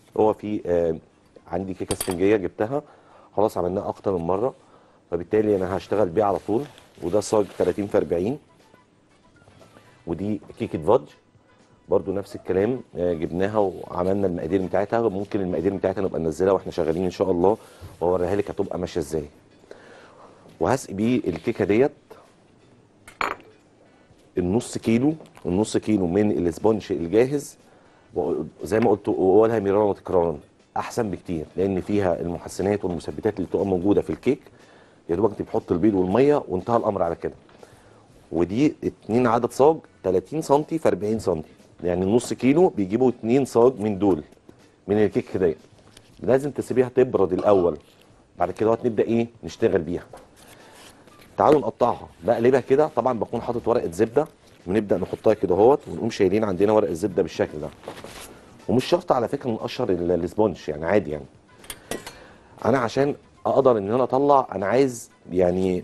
هو في آه عندي كيكه اسفنجيه جبتها خلاص عملناها اكتر من مره فبالتالي انا هشتغل بيه على طول وده صاج 30 في 40 ودي كيكه فادج برضو نفس الكلام آه، جبناها وعملنا المقادير بتاعتها ممكن المقادير بتاعتها نبقى ننزلها واحنا شغالين ان شاء الله واوريها لك هتبقى ماشيه ازاي وهسقي بيه الكيكه ديت النص كيلو النص كيلو من الاسبونج الجاهز وزي ما قلت واقولها مرارا وتكرارا احسن بكتير لان فيها المحسنات والمثبتات اللي بتبقى موجوده في الكيك يا دوبك انت بتحط البيض والميه وانتهى الامر على كده ودي اتنين عدد صاج 30 سم في 40 سم يعني النص كيلو بيجيبوا اتنين صاج من دول من الكيك ديت لازم تسيبيها تبرد الاول بعد كده وقت نبدا ايه نشتغل بيها تعالوا نقطعها بقلبها كده طبعا بكون حاطط ورقه زبده ونبدا نحطها كده اهوت ونقوم شايلين عندنا ورق الزبده بالشكل ده ومش شرط على فكره نقشر ال- الاسبونج يعني عادي يعني انا عشان اقدر ان انا اطلع انا عايز يعني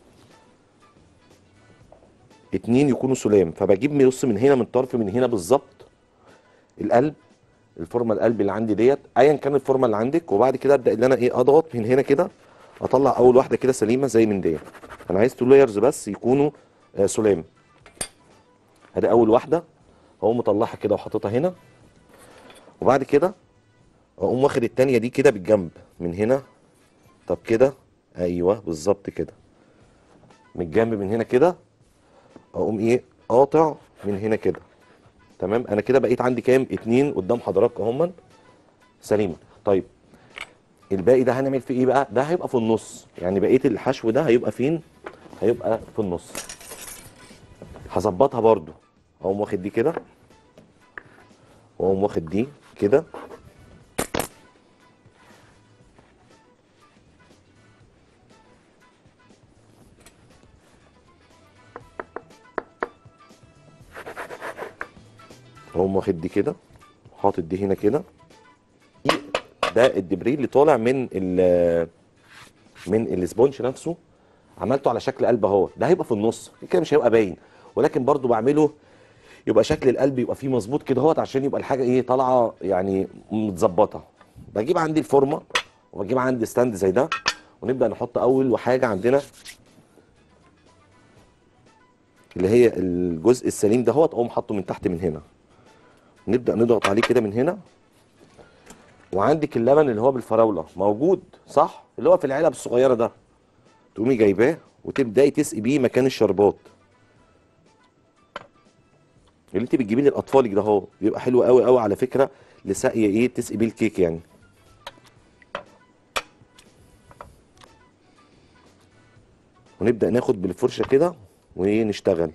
اتنين يكونوا سلام فبجيب نص من هنا من طرف من هنا بالظبط القلب الفورمه القلب اللي عندي ديت ايا كان الفورمه اللي عندك وبعد كده ابدا ان انا ايه اضغط من هنا كده اطلع اول واحده كده سليمه زي من ديت انا عايز تو لايرز بس يكونوا آه سلام ادي اول واحده اقوم مطلعها كده وحاططها هنا وبعد كده اقوم واخد التانية دي كده بالجنب من هنا طب كده ايوه بالظبط كده من الجنب من هنا كده اقوم ايه قاطع من هنا كده تمام انا كده بقيت عندي كام اتنين قدام حضراتكم اهما سليمه طيب الباقي ده هنعمل فيه ايه بقى ده هيبقى في النص يعني بقيه الحشو ده هيبقى فين هيبقى في النص هظبطها برضو اقوم واخد دي كده واقوم واخد دي كده اقوم واخد دي كده حاطط دي هنا كده دي- ده الدبريل اللي طالع من ال من الاسبونج نفسه عملته على شكل قلب اهو ده هيبقى في النص كده مش هيبقى باين ولكن برضو بعمله يبقى شكل القلب يبقى فيه مظبوط كده اهوت عشان يبقى الحاجه ايه طالعه يعني متظبطه بجيب عندي الفورمه وبجيب عندي ستاند زي ده ونبدا نحط اول حاجه عندنا اللي هي الجزء السليم ده اهوت اقوم حاطه من تحت من هنا نبدا نضغط عليه كده من هنا وعندك اللبن اللي هو بالفراوله موجود صح اللي هو في العلب الصغيره ده تقومي جايباه وتبداي تسقي بيه مكان الشربات اللي انت بتجيبيه للاطفال ده اهو بيبقى حلو قوي قوي على فكره لسقي ايه تسقي بيه الكيك يعني ونبدا ناخد بالفرشه كده ونشتغل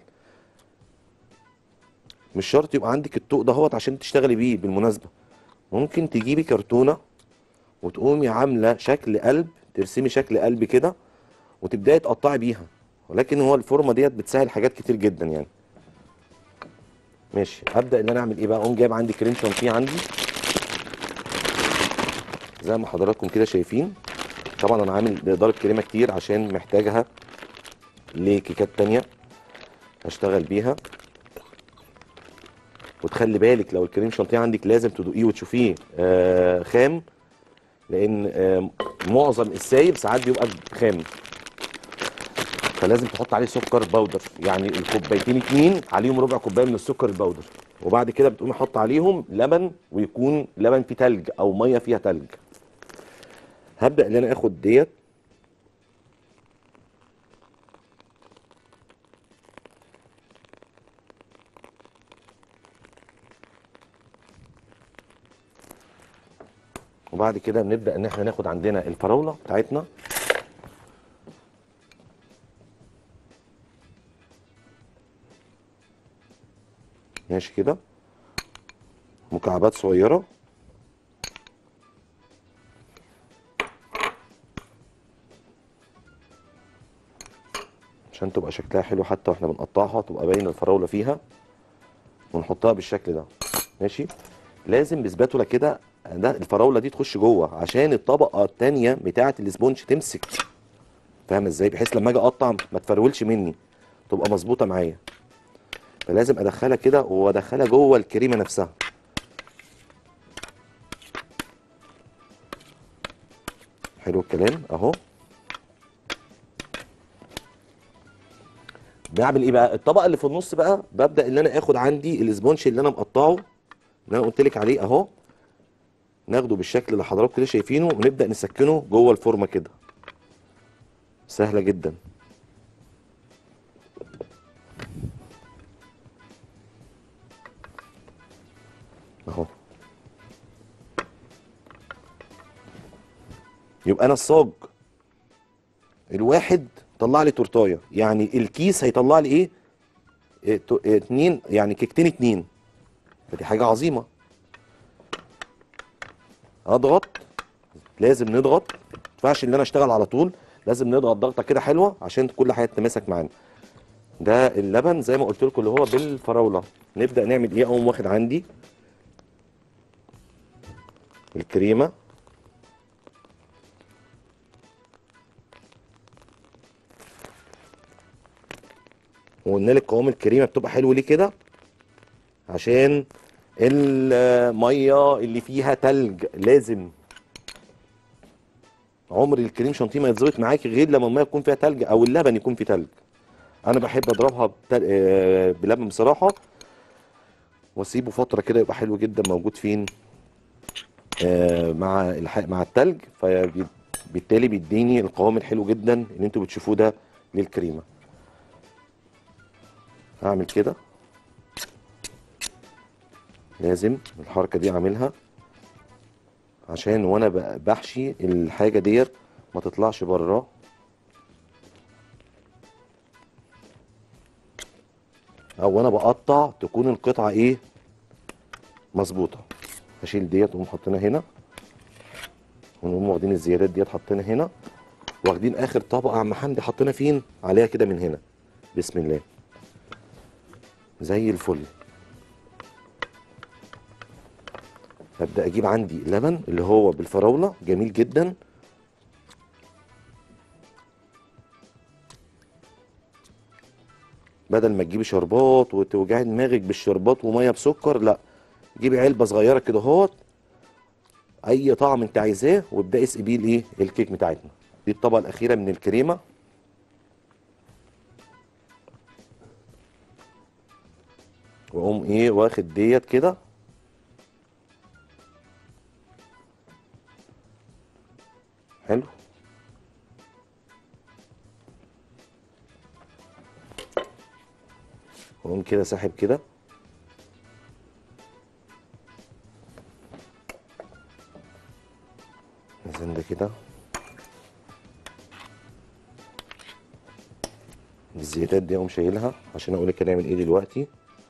مش شرط يبقى عندك الطوق دهوت عشان تشتغلي بيه بالمناسبه ممكن تجيبي كرتونه وتقومي عامله شكل قلب ترسمي شكل قلب كده وتبداي تقطعي بيها ولكن هو الفورمه ديت بتسهل حاجات كتير جدا يعني ماشي هبدا ان انا اعمل ايه بقى اقوم جايب عندي كريم شانتيه عندي زي ما حضراتكم كده شايفين طبعا انا عامل ضرب كريمه كتير عشان محتاجها لكيكات تانية هشتغل بيها وتخلي بالك لو الكريم شانتيه عندك لازم تدوقيه وتشوفيه آه خام لان آه معظم السايب ساعات بيبقى خام فلازم تحط عليه سكر باودر يعني الكوبايتين اتنين عليهم ربع كوبايه من السكر الباودر وبعد كده بتقومي حاطه عليهم لبن ويكون لبن فيه تلج او ميه فيها تلج هبدا ان انا اخد ديت وبعد كده بنبدا ان احنا ناخد عندنا الفراوله بتاعتنا ماشي كده مكعبات صغيره عشان تبقى شكلها حلو حتى واحنا بنقطعها تبقى باين الفراوله فيها ونحطها بالشكل ده ماشي لازم بسباتولا كده ده الفراوله دي تخش جوه عشان الطبقه التانية بتاعه الاسبونج تمسك فاهم ازاي بحيث لما اجي اقطع ما تفرولش مني تبقى مظبوطه معايا فلازم ادخلها كده وادخلها جوه الكريمه نفسها حلو الكلام اهو بعمل ايه بقى الطبقه اللي في النص بقى ببدا ان انا اخد عندي الاسبونش اللي انا مقطعه اللي انا قلت لك عليه اهو ناخده بالشكل اللي حضراتكم كده شايفينه ونبدا نسكنه جوه الفورمه كده سهله جدا اهو يبقى انا الصاج الواحد طلع لي تورتايه يعني الكيس هيطلع لي ايه إيه، تو- إيه، اتنين يعني كيكتين اتنين فدي حاجه عظيمه اضغط لازم نضغط ما ينفعش ان انا اشتغل على طول لازم نضغط ضغطه كده حلوه عشان كل حاجه تتماسك معانا ده اللبن زي ما قلت لكم اللي هو بالفراوله نبدا نعمل ايه اقوم واخد عندي الكريمه وقلنا لك قوام الكريمه بتبقى حلو ليه كده عشان الميه اللي فيها تلج لازم عمر الكريم شانتيه ما يتظبط معاكي غير لما الميه يكون فيها تلج او اللبن يكون فيه تلج انا بحب اضربها بتل... آه، بلبن بصراحه واسيبه فتره كده يبقى حلو جدا موجود فين آه، مع الح... مع التلج فبالتالي بيديني القوام الحلو جدا اللي انتوا بتشوفوه ده للكريمه هعمل كده لازم الحركه دي اعملها عشان وانا ب- بحشي الحاجه ديت ما تطلعش بره او وانا بقطع تكون القطعه ايه مظبوطه هشيل ديت ونقوم حاطينها هنا ونقوم واخدين الزيادات ديت حاطينها هنا واخدين اخر طبقه عم حمدي حاطينها فين عليها كده من هنا بسم الله زي الفل ابدا اجيب عندي لبن اللي هو بالفراوله جميل جدا بدل ما تجيبي شربات وتوجعي دماغك بالشربات وميه بسكر لا جيبي علبه صغيره كده اهوت اي طعم انت عايزاه وابداي اسقي بيه الايه الكيك بتاعتنا دي الطبقه الاخيره من الكريمه واقوم ايه واخد ديت كده حلو واقوم كده ساحب كده نزل ده كده الزيادات دي اقوم شايلها عشان اقول لك هنعمل ايه دلوقتي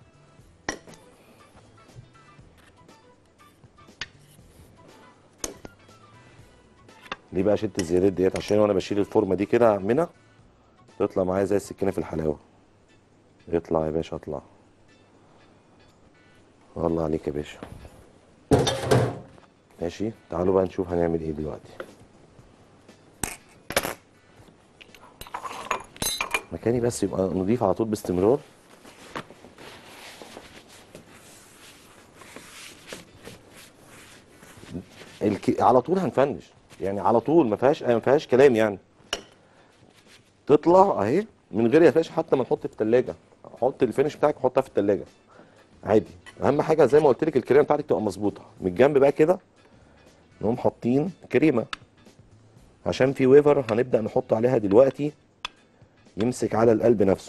ليه بقى شلت الزيادات ديت عشان وانا بشيل الفورمه دي كده منها تطلع معايا زي السكينه في الحلاوه اطلع يا باشا اطلع الله عليك يا باشا ماشي تعالوا بقى نشوف هنعمل ايه دلوقتي مكاني بس يبقى نضيف على طول باستمرار الك... على طول هنفنش يعني على طول ما فيهاش ما فيهاش كلام يعني تطلع اهي من غير يا باشا حتى ما نحط في الثلاجه حط الفينش بتاعك حطها في الثلاجه عادي اهم حاجه زي ما قلت لك الكريمه بتاعتك تبقى مظبوطه من الجنب بقى كده نقوم حاطين كريمه عشان في ويفر هنبدا نحط عليها دلوقتي يمسك على القلب نفسه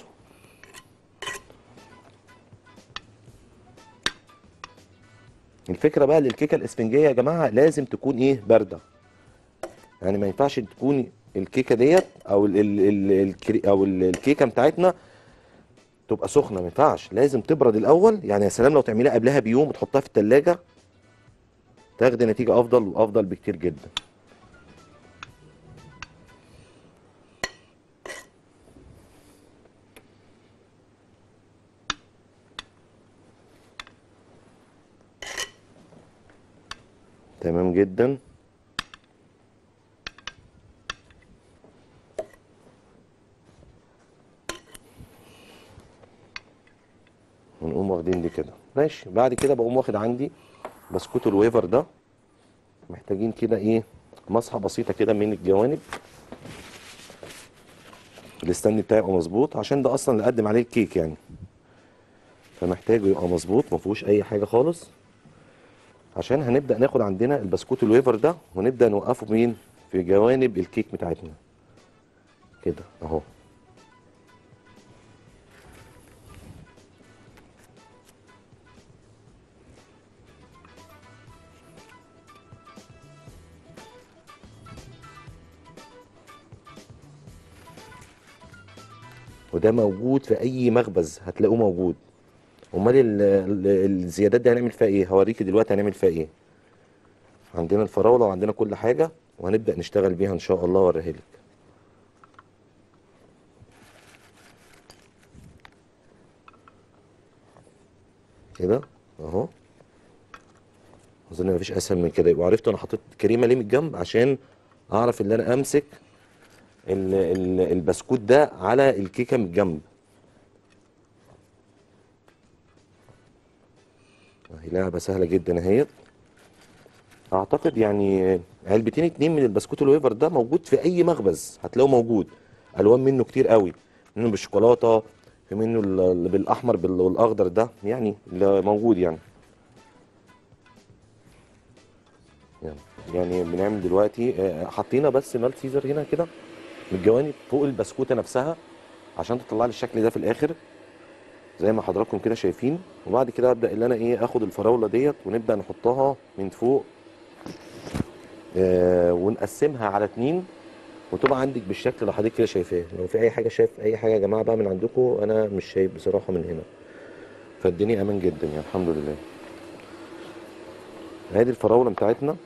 الفكره بقى للكيكه الاسفنجيه يا جماعه لازم تكون ايه بارده يعني ما ينفعش تكون الكيكه ديت او ال ال ال الكري او ال- الكيكه بتاعتنا تبقى سخنه ما ينفعش لازم تبرد الاول يعني يا سلام لو تعمليها قبلها بيوم وتحطها في التلاجة تاخدي نتيجه افضل وافضل بكتير جدا تمام جدا ونقوم واخدين دي كده ماشي بعد كده بقوم واخد عندي بسكوت الويفر ده محتاجين كده ايه مسحه بسيطه كده من الجوانب الاستند بتاعي يبقى مظبوط عشان ده اصلا اللي اقدم عليه الكيك يعني فمحتاجه يبقى مظبوط ما فيهوش اي حاجه خالص عشان هنبدا ناخد عندنا البسكوت الويفر ده ونبدا نوقفه مين في جوانب الكيك بتاعتنا كده اهو وده موجود في اي مخبز هتلاقوه موجود امال ال- ال- الزيادات دي هنعمل فيها ايه هوريكي دلوقتي هنعمل فيها ايه عندنا الفراوله وعندنا كل حاجه وهنبدا نشتغل بيها ان شاء الله اوريها لك كده اهو اظن مفيش اسهل من كده يبقى عرفت انا حطيت كريمه ليه من الجنب عشان اعرف ان انا امسك ال- ال- البسكوت ده على الكيكه من الجنب اهي لعبه سهله جدا اهي اعتقد يعني علبتين اتنين من البسكوت الويفر ده موجود في اي مخبز هتلاقوه موجود الوان منه كتير قوي منه بالشوكولاته في منه ال- اللي بالاحمر بال- والاخضر ده يعني اللي موجود يعني يعني يعني بنعمل دلوقتي آه، حطينا بس مال سيزر هنا كده من الجوانب فوق البسكوته نفسها عشان تطلع لي الشكل ده في الاخر زي ما حضراتكم كده شايفين وبعد كده ابدا اللي انا ايه اخد الفراوله ديت ونبدا نحطها من فوق آه ونقسمها على اتنين وتبقى عندك بالشكل اللي حضرتك كده شايفاه لو في اي حاجه شايف اي حاجه يا جماعه بقى من عندكم انا مش شايف بصراحه من هنا فالدنيا امان جدا يعني الحمد لله ادي الفراوله بتاعتنا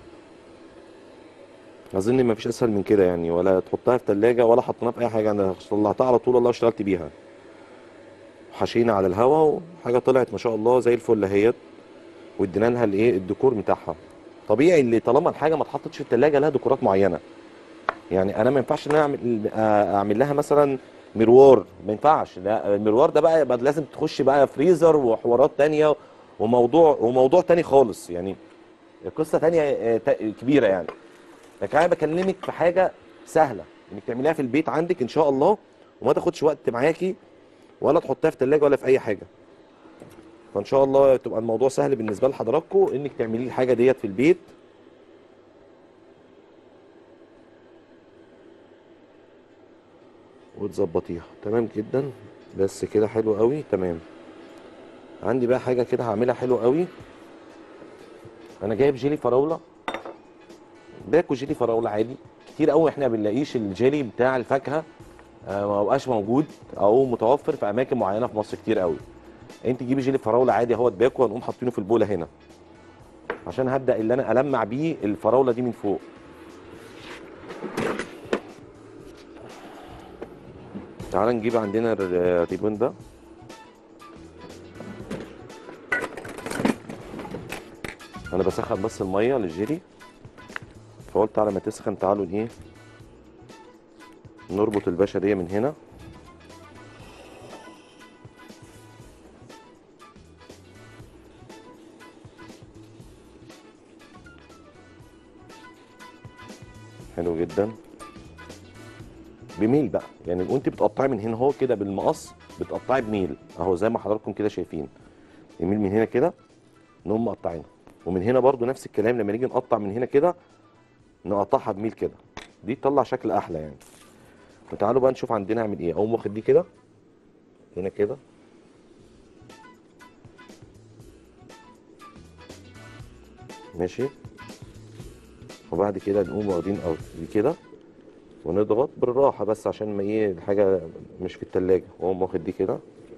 اظن ما فيش اسهل من كده يعني ولا تحطها في ثلاجه ولا حطيناها في اي حاجه انا طلعتها على طول الله اشتغلت بيها حشينا على الهوا وحاجه طلعت ما شاء الله زي الفل اهيت وادينا لها الايه الديكور بتاعها طبيعي اللي طالما الحاجه ما اتحطتش في الثلاجه لها ديكورات معينه يعني انا ما ينفعش ان انا اعمل آه، اعمل لها مثلا مروار ما ينفعش لا المروار ده بقى يبقى لازم تخش بقى فريزر وحوارات تانية وموضوع وموضوع تاني خالص يعني قصه تانية آه، تا- كبيره يعني لكن انا بكلمك في حاجه سهله انك تعمليها في البيت عندك ان شاء الله وما تاخدش وقت معاكي ولا تحطيها في ثلاجه ولا في اي حاجه فان شاء الله تبقى الموضوع سهل بالنسبه لحضراتكم انك تعملي الحاجه ديت في البيت وتظبطيها تمام جدا بس كده حلو قوي تمام عندي بقى حاجه كده هعملها حلو قوي انا جايب جيلي فراوله باكل جيلي فراوله عادي كتير قوي احنا ما بنلاقيش الجيلي بتاع الفاكهه آه، ما بقاش موجود او متوفر في اماكن معينه في مصر كتير قوي انت تجيبي جيلي فراوله عادي اهوت باكو هنقوم حاطينه في البوله هنا عشان هبدا اللي انا المع بيه الفراوله دي من فوق تعال نجيب عندنا الر- الريبون ده انا بسخن بس الميه للجيلي فقلت على ما تسخن تعالوا ايه نربط الباشا دي من هنا حلو جدا بميل بقى يعني وانت بتقطعي من هنا هو كده بالمقص بتقطعي بميل اهو زي ما حضراتكم كده شايفين يميل من هنا كده نقوم مقطعينها ومن هنا برضو نفس الكلام لما نيجي نقطع من هنا كده نقطعها بميل كده دي تطلع شكل احلى يعني وتعالوا بقى نشوف عندنا نعمل ايه اقوم واخد دي كده هنا كده ماشي وبعد كده نقوم واخدين أو دي كده ونضغط بالراحة بس عشان ما ايه الحاجة مش في التلاجة واقوم واخد دي كده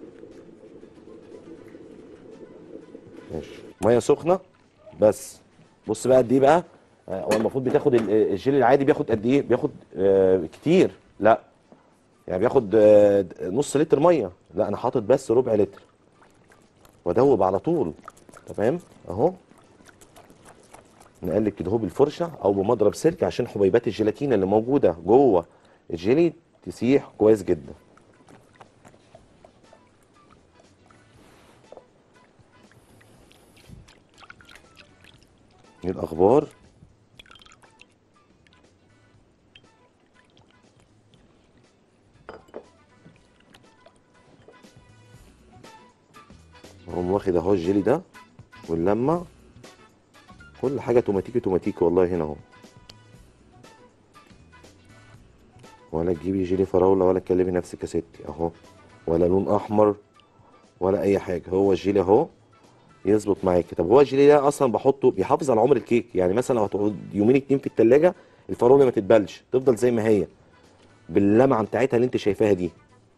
ماشي مية سخنة بس بص بقى قد ايه بقى آه، هو المفروض بتاخد ال- الجيل العادي بياخد قد ايه بياخد آه كتير لا يعني بياخد آه نص لتر ميه لا انا حاطط بس ربع لتر وادوب على طول تمام اهو نقلب كده اهو بالفرشه او بمضرب سلك عشان حبيبات الجيلاتين اللي موجوده جوه الجيلي تسيح كويس جدا ايه الاخبار واخد اهو الجيلي ده واللمه كل حاجه توماتيكي توماتيكي والله هنا اهو ولا تجيبي جيلي فراوله ولا تكلمي نفسك يا ستي اهو ولا لون احمر ولا اي حاجه هو الجيلي اهو يظبط معاكي طب هو الجيلي ده اصلا بحطه بيحافظ على عمر الكيك يعني مثلا لو هتقعد يومين اتنين في التلاجة الفراوله ما تتبلش تفضل زي ما هي باللمعه بتاعتها اللي انت شايفاها دي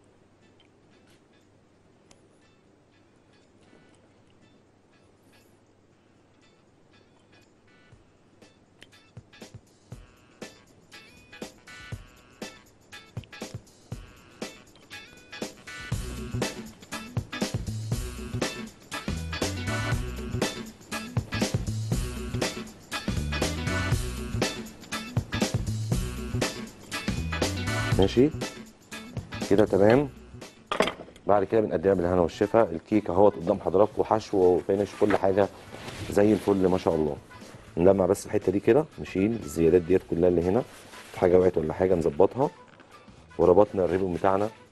ماشي كده تمام بعد كده بنقدمها بالهنا والشفا الكيك اهوت قدام حضراتكم حشو وفينش كل حاجه زي الفل ما شاء الله نلمع بس الحته دي كده نشيل الزيادات ديت كلها اللي هنا في حاجه وقعت ولا حاجه نظبطها وربطنا الريبون بتاعنا